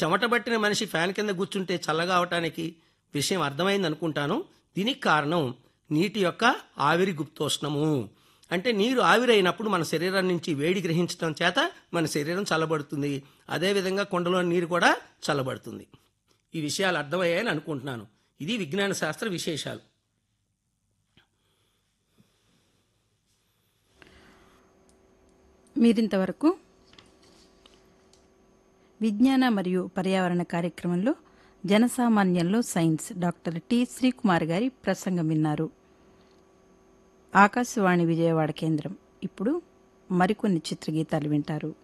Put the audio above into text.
చెమట పట్టిన మనిషి ఫ్యాన్ కింద కూర్చుంటే చల్లగా అవటానికి విషయం అర్థమైంది అనుకుంటాను దీనికి కారణం నీటి యొక్క ఆవిరి గుప్తోష్ణము అంటే నీరు ఆవిరైనప్పుడు మన శరీరం నుంచి వేడి గ్రహించడం చేత మన శరీరం చల్లబడుతుంది అదేవిధంగా కుండలో నీరు కూడా చల్లబడుతుంది ఈ విషయాలు అర్థమయ్యాయని అనుకుంటున్నాను ఇది విజ్ఞాన శాస్త్ర విశేషాలు మీరింతవరకు విజ్ఞాన మరియు పర్యావరణ కార్యక్రమంలో జనసామాన్యంలో సైన్స్ డాక్టర్ టి శ్రీకుమార్ గారి ప్రసంగం విన్నారు ఆకాశవాణి విజయవాడ కేంద్రం ఇప్పుడు మరికొన్ని చిత్రగీతాలు వింటారు